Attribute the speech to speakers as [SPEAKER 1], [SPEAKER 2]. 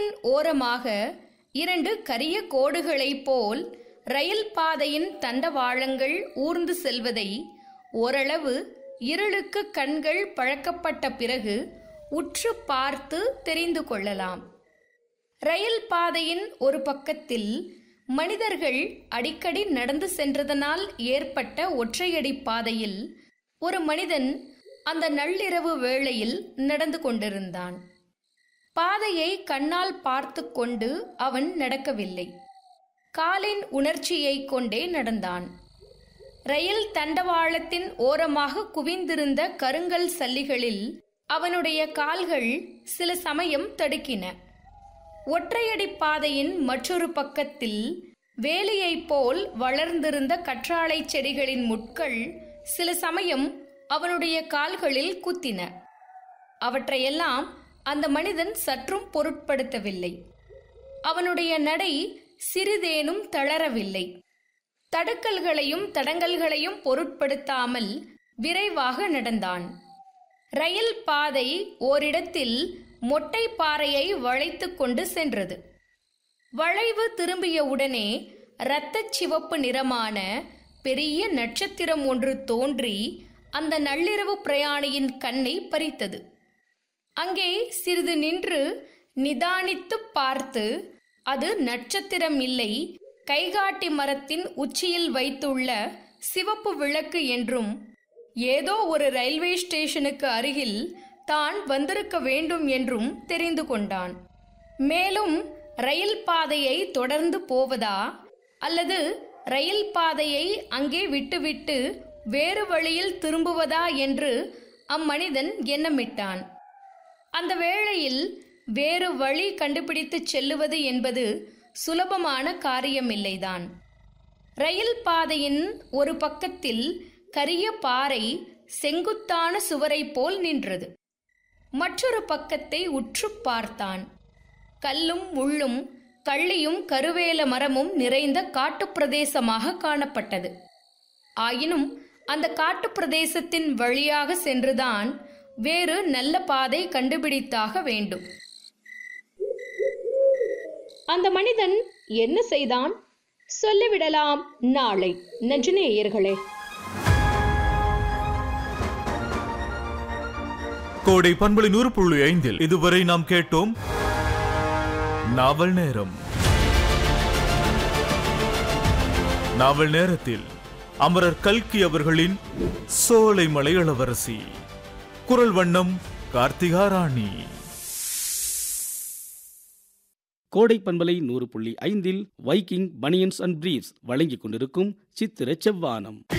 [SPEAKER 1] சாலையின் ஓரமாக இரண்டு கரிய கோடுகளைப் போல் ரயில் பாதையின் தண்டவாளங்கள் ஊர்ந்து செல்வதை ஓரளவு இருளுக்கு கண்கள் பழக்கப்பட்ட பிறகு உற்று பார்த்து தெரிந்து கொள்ளலாம் ரயில் பாதையின் ஒரு பக்கத்தில் மனிதர்கள் அடிக்கடி நடந்து சென்றதனால் ஏற்பட்ட ஒற்றையடி பாதையில் ஒரு மனிதன் அந்த நள்ளிரவு வேளையில் நடந்து கொண்டிருந்தான் பாதையை கண்ணால் பார்த்து கொண்டு அவன் நடக்கவில்லை காலின் உணர்ச்சியை கொண்டே நடந்தான் ரயில் தண்டவாளத்தின் ஓரமாக குவிந்திருந்த கருங்கல் சல்லிகளில் அவனுடைய கால்கள் சில சமயம் தடுக்கின ஒற்றையடி பாதையின் மற்றொரு பக்கத்தில் வேலியைப் போல் வளர்ந்திருந்த கற்றாழை செடிகளின் முட்கள் சில சமயம் அவனுடைய கால்களில் குத்தின அவற்றையெல்லாம் அந்த மனிதன் சற்றும் பொருட்படுத்தவில்லை அவனுடைய நடை சிறிதேனும் தளரவில்லை தடுக்கல்களையும் தடங்கல்களையும் பொருட்படுத்தாமல் விரைவாக நடந்தான் ரயில் பாதை ஓரிடத்தில் மொட்டை பாறையை வளைத்து கொண்டு சென்றது வளைவு திரும்பிய உடனே இரத்தச் சிவப்பு நிறமான பெரிய நட்சத்திரம் ஒன்று தோன்றி அந்த நள்ளிரவு பிரயாணியின் கண்ணை பறித்தது அங்கே சிறிது நின்று நிதானித்து பார்த்து அது நட்சத்திரம் இல்லை கைகாட்டி மரத்தின் உச்சியில் வைத்துள்ள சிவப்பு விளக்கு என்றும் ஏதோ ஒரு ரயில்வே ஸ்டேஷனுக்கு அருகில் தான் வந்திருக்க வேண்டும் என்றும் தெரிந்து கொண்டான் மேலும் ரயில் பாதையை தொடர்ந்து போவதா அல்லது ரயில் பாதையை அங்கே விட்டுவிட்டு வேறு வழியில் திரும்புவதா என்று அம்மனிதன் எண்ணமிட்டான் அந்த வேளையில் வேறு வழி கண்டுபிடித்து செல்லுவது என்பது சுலபமான காரியமில்லைதான் ரயில் பாதையின் ஒரு பக்கத்தில் கரிய பாறை செங்குத்தான சுவரை போல் நின்றது மற்றொரு பக்கத்தை உற்று பார்த்தான் கல்லும் முள்ளும் கள்ளியும் கருவேல மரமும் நிறைந்த காட்டுப் பிரதேசமாக காணப்பட்டது ஆயினும் அந்த காட்டுப் பிரதேசத்தின் வழியாக சென்றுதான் வேறு நல்ல பாதை கண்டுபிடித்தாக வேண்டும் அந்த மனிதன் என்ன செய்தான் சொல்லிவிடலாம் நாளை நஜினேயர்களே
[SPEAKER 2] கோடை பண்பலை நூறு புள்ளி ஐந்தில் இதுவரை நாம் கேட்டோம் நாவல் நேரம் நாவல் நேரத்தில் அமரர் கல்கி அவர்களின் சோலைமலை இளவரசி குரல் வண்ணம் கார்த்திகா ராணி
[SPEAKER 3] கோடை பண்பலை நூறு புள்ளி ஐந்தில் வைக்கிங் பனியன்ஸ் அண்ட் பிரீவ்ஸ் வழங்கிக் கொண்டிருக்கும் சித்திர செவ்வானம்